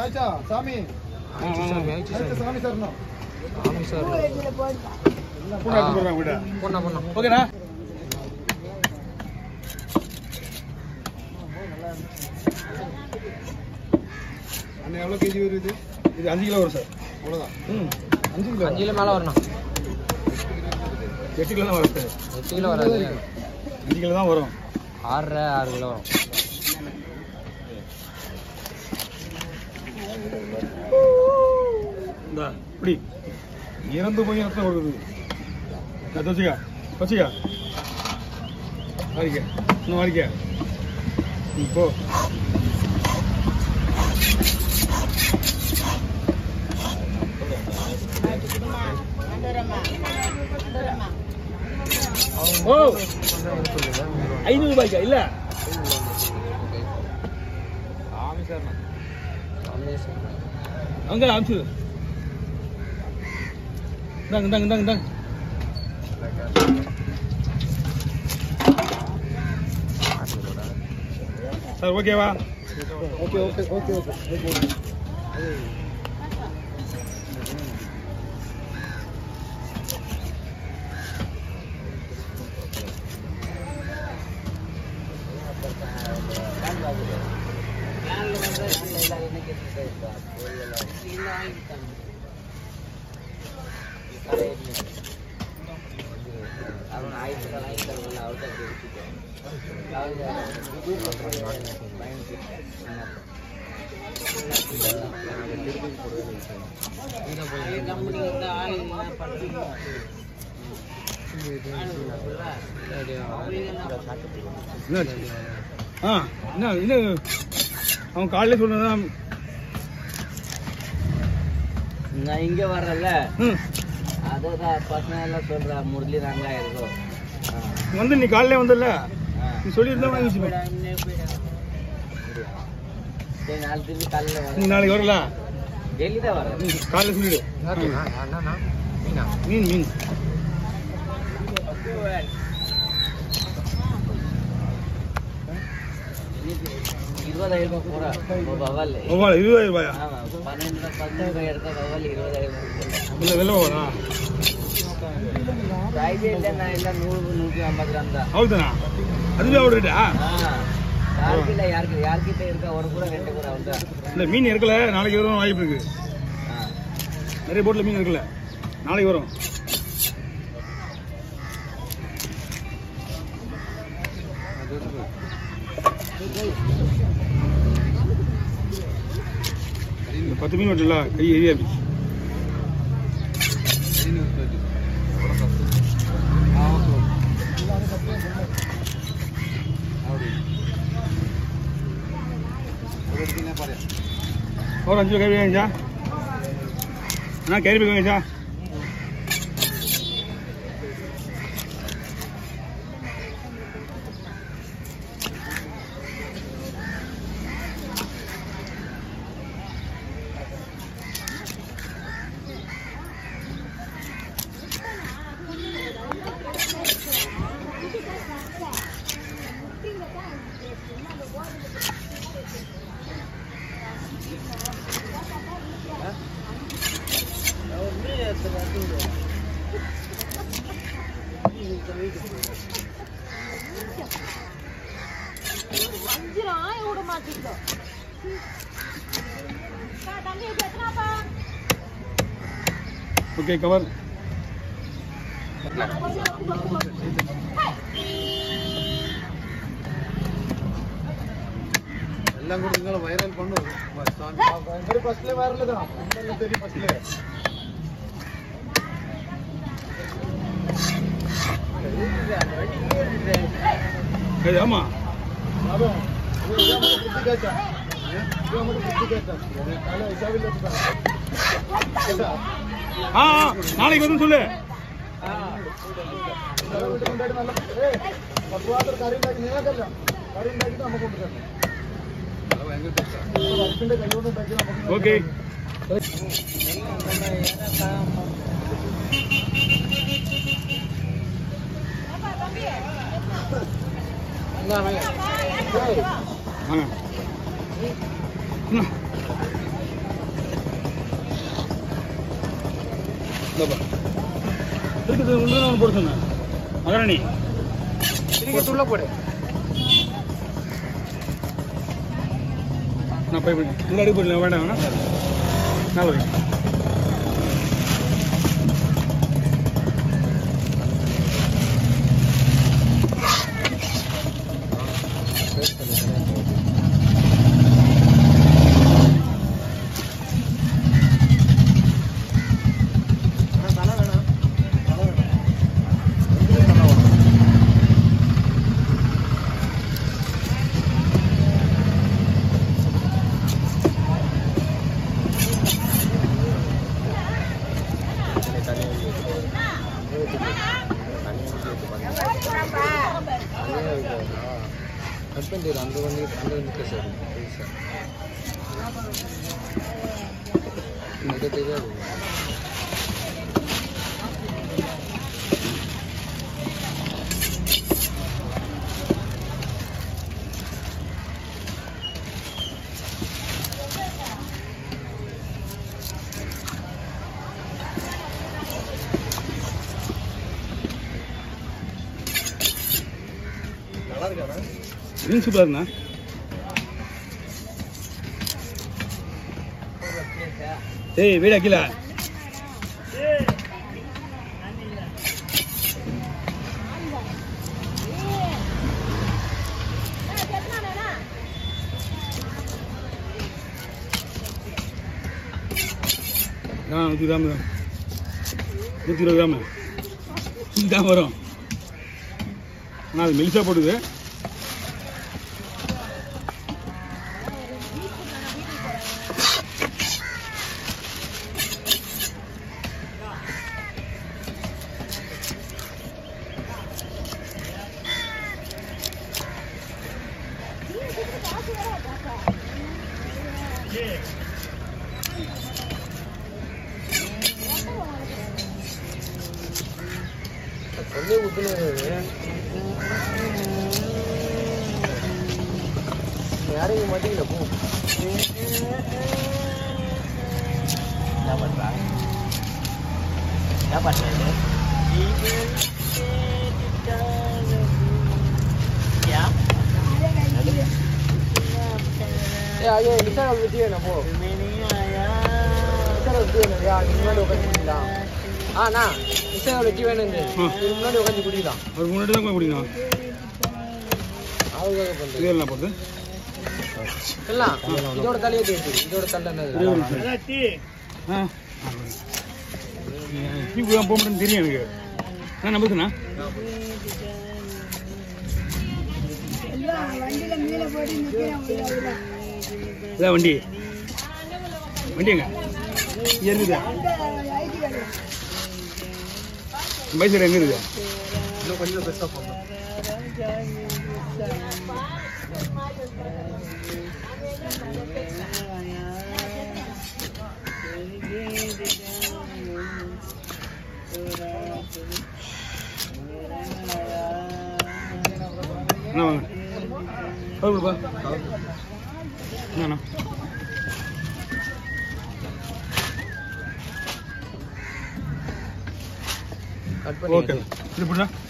ஆச்சா சாமி ஆச்சா, சாமி சரணம் ஓகேண்ணா அண்ணன் எவ்வளோ கேஜி வருது இது அஞ்சு கிலோ வரும் சார் அவ்வளோதான் ம் அஞ்சு கிலோ அஞ்சு கிலோ மேலே வரணும் எட்டு கிலோ தான் வரும் சார் எட்டு கிலோ வராது அஞ்சு கிலோ தான் வரும் ஆறரை ஆறு கிலோ வரும் இந்தா இப்படி இறந்து போய் ரத்தம் கொடுக்குது அது வச்சுக்க வச்சுக்க வாரிக்க இன்னும் வாரிக்க ம், போ ஓ ஐநூறு ரூபாய்க்கா இல்ல அங்க அனுப்பிச்சு இந்தாங்க இந்தாங்க இந்தாங்க இந்தாங்க சார் ஓகேவா okay okay okay okay okay என்னாச்சு ஆ என்ன என்ன அவன் காலையில சொன்னதான் நான் இங்க வர்றேன்ல ம் அதுதான் பசங்க எல்லாம் சொல்றா முரளி ரங்கா இருக்கும் வந்து நீ காலையில வந்தல நீ சொல்லியிருந்தா வாங்கி வச்சுக்கோ. சரி நாலு திரும்பி காலையில நீ வரேன் நாளைக்கு வரல டெய்லி தான் வரேன் நீ காலையில சொல்லிடு மீன் மீன் இருபதாயிரம் ரூபாய் போறா பவால் ஒவ்வாள் இருபதாயிரம் ரூபாயா ஆமா பன்னெண்டு பத்து ரூபாய் எடுத்தா பவால் இருபதாயிரம் ரூபாய் இல்லை வெள்ளை போவா சாய்ஸே இல்லை நான் இல்லை நூறு நூற்றி ஐம்பது கிராம் தான் அவ்வளோதானா அதுவே அவ்வளோ ரேட்டா ஆ யாருக்கு இல்லை யாருக்கு யார்கிட்ட இருக்கா ஒரு கூட ரெண்டு கூட அவள் தான் இல்லை மீன் இருக்கல நாளைக்கு வரும் வாய்ப்பு இருக்கு ஆ நிறைய போட்டில் மீன் இருக்குல்ல நாளைக்கு வரும் இந்த பத்து மீன் வெட்டல கை எரியா போச்சு ஒரு அஞ்சு கை வாங்கிச்சா அண்ணா கேரி பேக் வாங்கிச்சா வஞ்சிரம் விட மாட்டீங்க தம்பி இது எத்தனாப்பா ஓகே கவர் எல்லாம் கூட நீங்களும் வைரல் பண்ணும் பயங்கர ஃபர்ஸ்ட்ல வைரல் தான் உங்களுக்கு தெரியும் ஃபர்ஸ்ட்ல சரி ஆமா அதுவும் இது இதை மட்டும் புத்தி கேட்டா இதை மட்டும் புத்தி கேட்டா காலை இசாவில் வச்சுக்கா ஆ ஆ, நாளைக்கு வந்து சொல்லு കൊണ്ടായിട്ട് നല്ല ഏ പത്ത് മാത്രം കറി ഉണ്ടാക്കി നിങ്ങൾക്കല്ല കറി ഉണ്ടാക്കിയിട്ട് നമുക്ക് കൊണ്ടുതരണം വൈഫിന്റെ കൈ കൊണ്ട് ഉണ്ടാക്കി നമുക്ക് ஓகே வாங்க அண்ணா. இந்தப்பா இருக்குது உள்ள ஒன்று போட சொன்னேன் மகாராணி இதுக்கு உள்ள போடு நான் போய் பண்ணி உள்ள அடி போடல வேண்டாம் வேணா நான் வரேன் ஆனா தலை வேணாம் தலை வேணாம் இதுக்கு தலை வேணும் கட் பண்ணிடு அந்த வந்து அந்த வந்து சார் இது தெரியாது நல்லா இருக்காண்ணா மீன் சூப்பராக இருந்தா ஏய் வீடா கீழே ஆ நூற்றி கிராம் தான் நூற்றி இருபது கிராம் தான் வரும் ஆனால் அது மெலிசா போடுது சொல்லி விட்டுனது யாரையும் மாட்டிக்கல போ என்ன பண்றா என்ன பண்றது யா ஏ ஐயோ நிசார விட்டு வேணும் போ நிசார விட்டு வேணும் யா நீ முன்னாடி உட்காந்து குடிக்கலாம் ஆ அண்ணா நிசார வெட்டி வேணும் ஆ. இது முன்னாடி உட்காந்து குடிக்கலாம் அவர் முன்னாடி தான் போய் குடிக்கணும் அவருக்காக பண்றது இது என்ன போகுது இல்ல இதோட தலையை தேய்ச்சி இதோட தலை ஒரே ஒரு என்னது நிமிஷம். ஆ டீ போக போக மாட்டேன்னு தெரியும் எனக்கு நான் நம்புதுண்ணா இதான் வண்டி வண்டி எங்க இங்க இருக்குதா பைசர் எங்க இருக்குது இன்னும் கொஞ்சம் பெருசா போடணும் என்ன வாங்க கவுல் கொடுப்பா என்னண்ணா கட் பண்ணி ஓகே இது பண்ணா